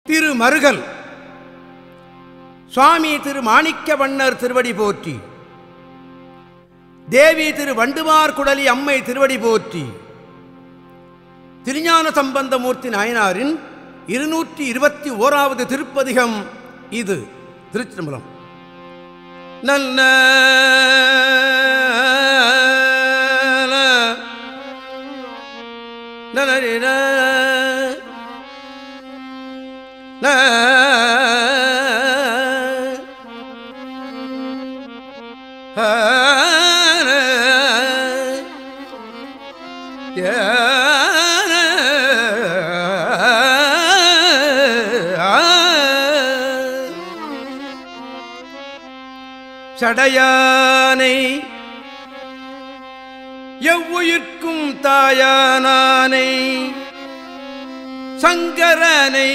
திரு மருகல் சுவாமி திரு மாணிக்க வண்ணர் திருவடி போற்றி தேவி திரு வண்டுமார் குடலி அம்மை திருவடி போற்றி திருஞான சம்பந்தமூர்த்தி நாயனாரின் இருநூற்றி இருபத்தி ஓராவது திருப்பதிகம் இது திருச்சிதம்பரம் நல்ல நலரின சடையானை எவ்வுயிர்க்கும் தாயானானை சங்கரனை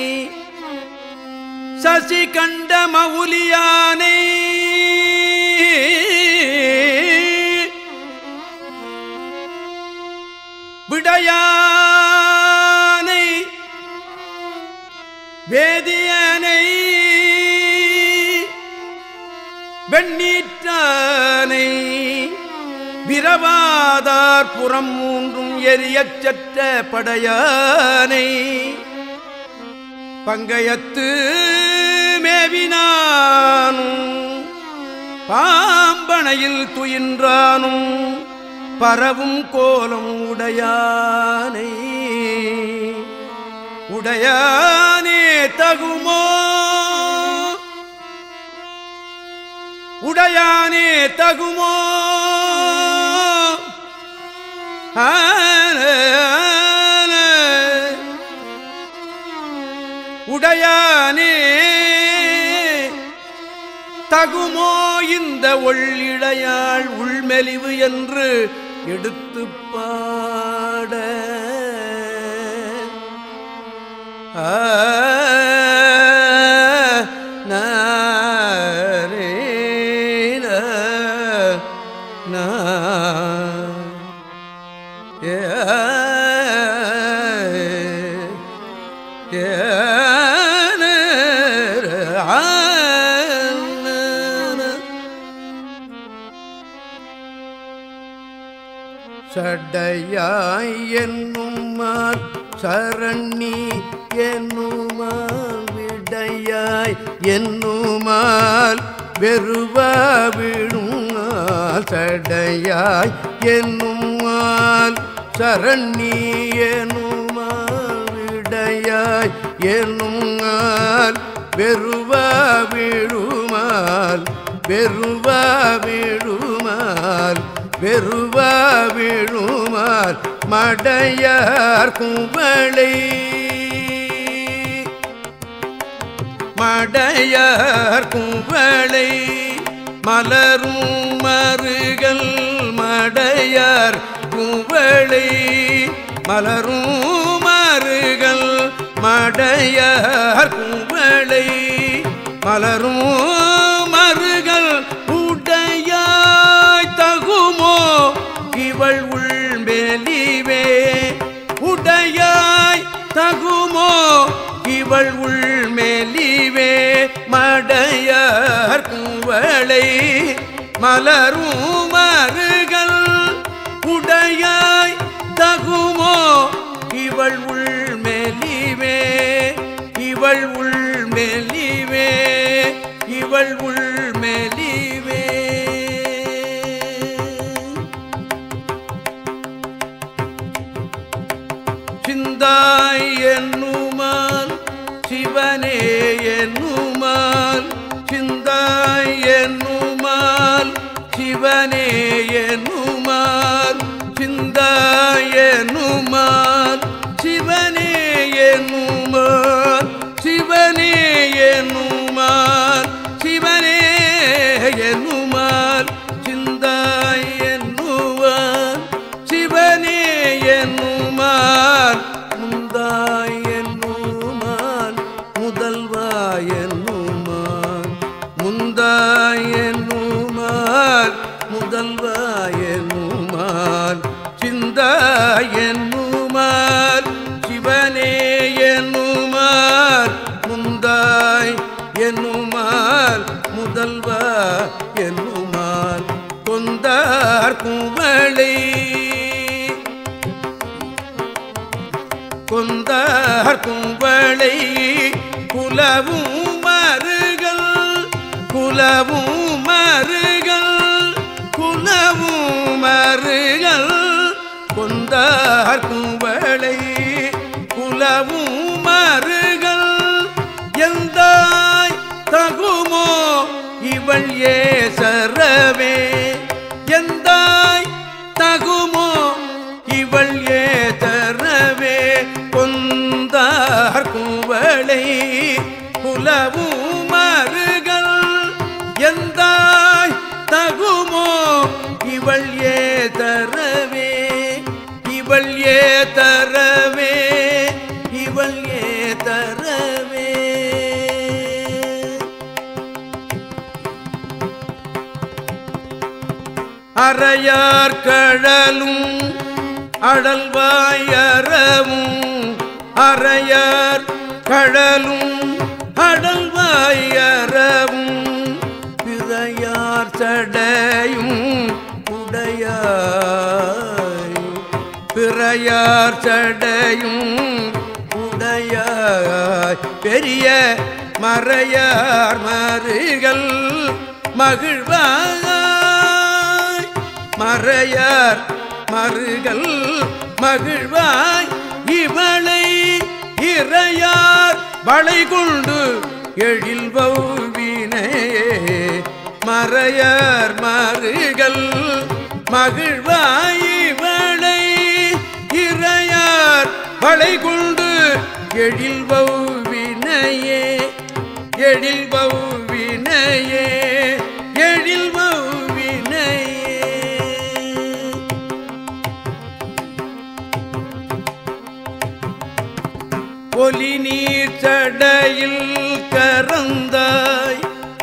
சசி கண்ட மவுலியானை விடையானை வேதியனை வெண்ணீற்றானை விரவாதார் புறம் மூன்றும் எரியச் சற்ற படையானை பங்கயத்து மேவினானும் பாம்பனையில் துயின்றானும் பரவும் கோலம் உடையானை உடையானே தகுமோ உடையானே தகுமோ ஆன, ஆன. உடையானே தகுமோ இந்த ஒள்ளிடையாள் உள்மெலிவு என்று எடுத்து பாட ஆ, நாரே, நா, நா. ஏ, ஏ, நா, ஆ, நா, நா. சடையாய் என்னுமால் சரண்ணி என்னுமால் விடையாய் என்னுமால் வெறுவா விழுமால் சடையாய் என்னுமால் சரண்ணி என்னுமால் விடையாய் என்னுமால் வெறுவா விழுமால் வெறுவா விழுமால் வெறுவா விழுமால் மடையார் குவளை மடையார் குவளை மலரும் மருகல் மடையார் குவளை மலரும் மருகல் மடையார் குவளை மலரும் மருகல் உடையாய் தகுமோ இவள் உள்மெலிவே உடையாய் தகுமோ இவள் உள்மெலிவே மடையார் குவளை மலரும் மருகல் உடையாய் தகுமோ இவள் உள்மெலிவே இவள் உள்மெலிவே இவள் உள்மெலிவே சிந்தாய் என்னுமால் சிவனே என்னுமால் சிந்தாய் என்னுமால் சிவனே என்னுமால் சிந்தாய் என்னுமால் சிவனே என்னுமால் சிவனே என்னுமால் சிவனே என்னுமால் சிந்தாய் என்னுவான் சிவனே என்னுமால் முந்தாய் என்னுமால் முதல்வாய் என்னுமால் முந்தாய் என்னுமால் முதல்வாய் என்னுமால் சிந்தாய் என்னுமால் முதல்வா என்னுமால் கொந்தார் குவளை கொந்தார் குவளை குலவும் மருகள் குலவும் மருகள் குலவும் மருகள் கொந்தார் குவளை குலவும் மருகள் எந்தாய் தகுமோ இவள் ஏசரவே எந்தாய் தகுமோ இவள் ஏதரவே கொந்தார் குவளை குலவும் மருகள் எந்தாய் தகுமோ இவள் ஏதரவே இவள் ஏதரவே இவள் ஏதரவே அறையார் கடலும் அடல்வாயறவும் அறையார் கடலும் அடல்வாயறவும் பிறையார் சடையும் உடையாய் பிறையார் சடையும் உடையாய் பெரிய மறையார் மருகள் மகிழ்வாய் மறையார் மருகள் மகிழ்வாய் இவளை இறையார் வளை கொண்டு எழில் வௌவினையே மறையார் மருகள் மகிழ்வாய் இவளை இறையார் வளை கொண்டு எழில் வௌவினையே எழில் வௌவினையே எழில் வௌவினையே ஒலி நீர் சடையில் கறந்தாய்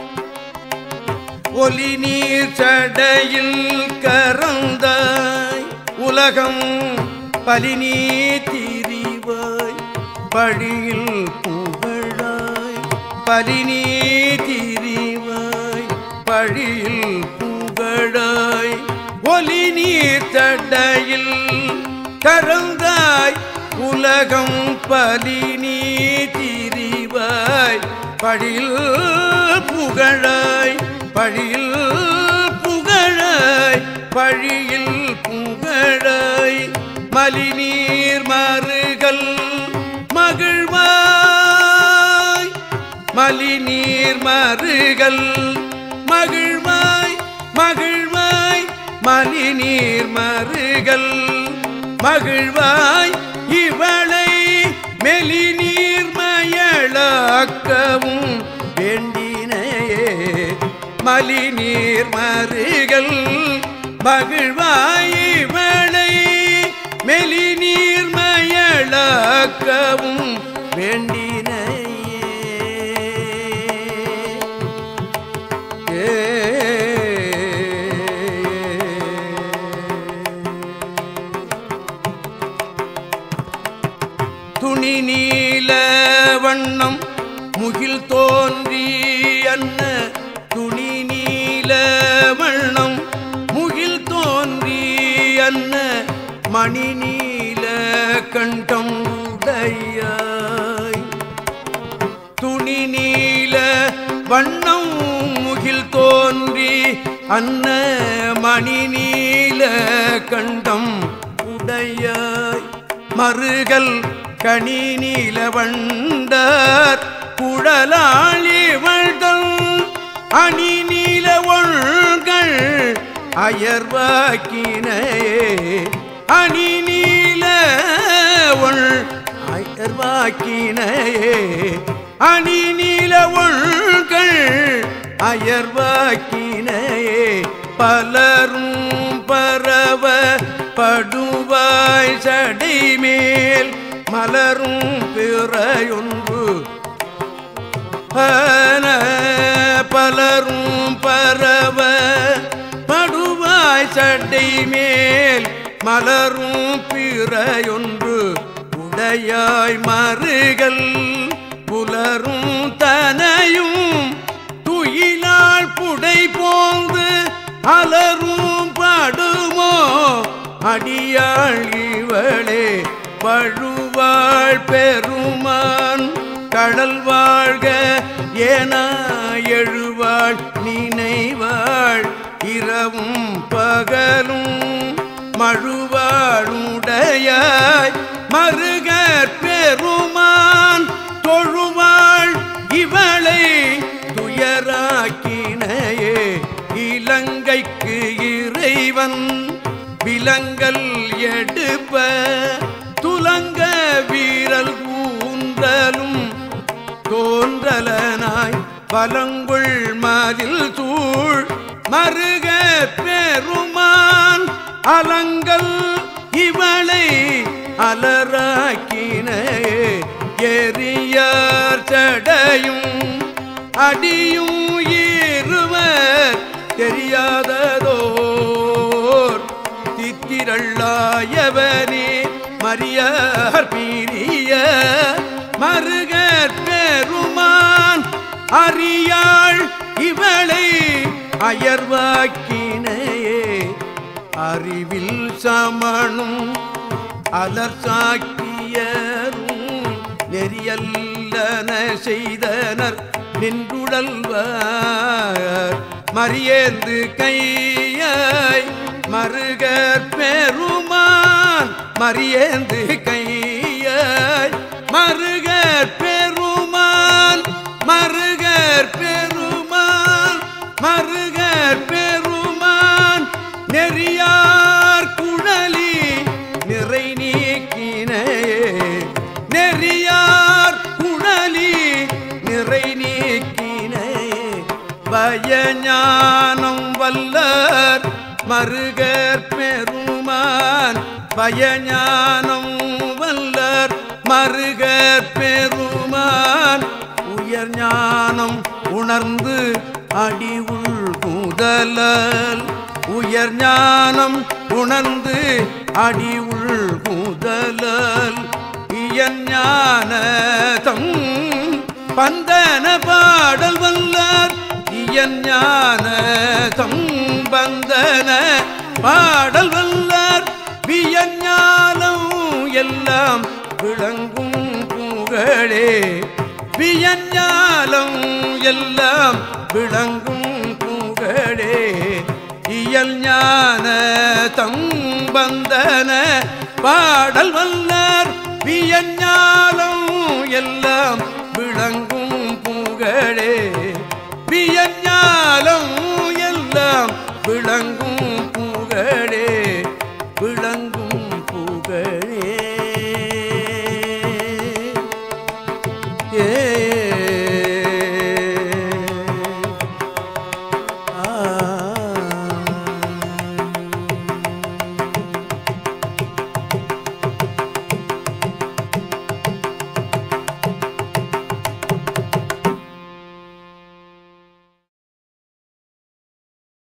ஒலி நீர் சடையில் கறந்தாய் உலகம் பலினீ திரிவாய் பழியில் புகழாய் பலினீ திரிவாய் பழியில் புகழாய் ஒலி நீர் சடையில் கறந்தாய் உலகம் பலினீ திரிவாய் பழியில் புகழாய் பழியில் புகழாய் பழியில் புகழாய் மலிநீர் மருகல் மகிழ்வாய் மலிநீர் மருகல் மகிழ்வாய் மகிழ்வாய் மலிநீர் மருகல் மகிழ்வாய் இவளை மெலிநீர் மயளாக்கவும் வேண்டினையே மலிநீர் மருகல் மகிழ்வாய் இவளை மெலிநீர் மயளாக்கவும் வேண்டினையே துணி நீல வண்ணம் முகில் தோன்றி அன்ன துணி நீல வண்ணம் முகில் தோன்றி அன்ன மணி நீல கண்டம் உடையாய் துணி நீல வண்ணம் முகில் தோன்றி அன்ன மணி நீல கண்டம் உடையாய் மருகல் கனி நீல வண்டார் குழலாளி வழ்தல் அணி நீல ஒள்கள் அயர்வாக்கினையே அணி நீல ஒள் அயர்வாக்கினையே அணி நீல ஒள்கள் அயர்வாக்கினையே பலரும் பரவ படுவாய் சடை மேல் மலரும் பிறையொன்று பல பலரும் பரவ படுவாய் சட்டை மேல் மலரும் பிறையொன்று உடையாய் மருகல் புலரும் தனையும் துயிலாள் அலரும் படுமோ அடியாள் இவளே பழுவாள் பெருமான் கடல் வாழ்க ஏனா எழுவாள் நினைவாள் இரவும் பகலும் மழுவாளுடையாய் மருகற் பெருமான் தொழுவாள் இவளை துயராக்கினையே இலங்கைக்கு இறைவன் விலங்கல் எடுப்ப துலங்க வீரல் ஊன்றலும் தோன்றலனாய் பலங்குள் மதில் சூழ் மருக பெருமான் அலங்கல் இவளை அலராக்கினே எரியார் சடையும் அடியும் இருவர் தெரியாததோர் தித்திரள்ளாயவனே மரியார் பீரிய மருகற் பெருமான் அறியாள் இவளை அயர்வாக்கினையே அறிவில் சமணும் அலர்சாக்கியரும் நெறியல்லன செய்தனர் நின்றுடல்வார் மரியேந்து கையாய் மருகற் பெருமான் மரியேந்து கையாய் மருகற் பெருமான் மருகற் பெருமான் மருகற் பெருமான் நெறியார் குழலி நிறை நீக்கினே நெறியார் குழலி நிறை நீக்கினே பயஞானம் வல்லர் மருகற் பெருமான் பயஞானம் வல்லர் மருகற் பெருமான் உயர் ஞானம் உணர்ந்து அடி உள் முதலல் உயர் ஞானம் உணர்ந்து அடி உள் முதலல் இயன் ஞானதம் பந்தன பாடல் வல்லார் இயன் ஞானதம் பந்தன பாடல் வல்லார் வியஞானம் எல்லாம் விளங்கும் புகழே வியஞாலம் எல்லாம் விளங்கும் புகழே இயல் ஞான தம்பந்தன பாடல் வல்லார் வியஞாலம் எல்லாம் விளங்கும் புகழே வியஞாலம் எல்லாம் விளங்கும்